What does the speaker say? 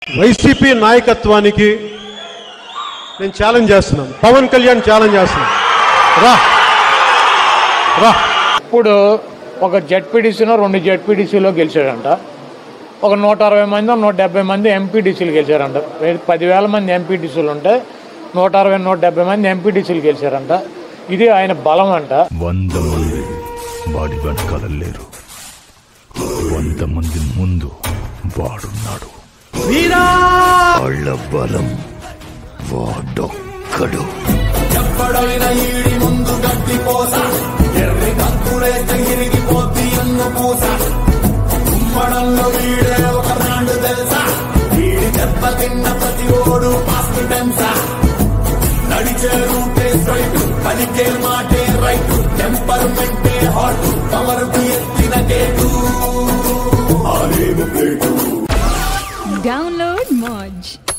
YCP నాయకత్వానికి నేను challenge చేస్తున్నాను పవన్ కళ్యాణ్ ఛాలెంజ్ చేస్తున్నాను రా రా ఇప్పుడు ఒక జెడ్పీటీసీలో రెండు జెడ్పీటీసీలో గెలిచాడంట ఒక నూట అరవై మంది నూట డెబ్బై మంది ఎంపీటీసీలు గెలిచారంట వే- పదివేల మంది ఎంపీటీసీలు ఉంటే నూట అరవై నూట డెబ్బై మంది ఎంపీటీసీలు గెలిచారంట ఇది ఆయన బలం అంట వంద మంది వాడి వెనకాల లేరు వంద మంది ముందు వాడున్నాడు వాళ్ళ బలం వాడొక్కడు Download Moj.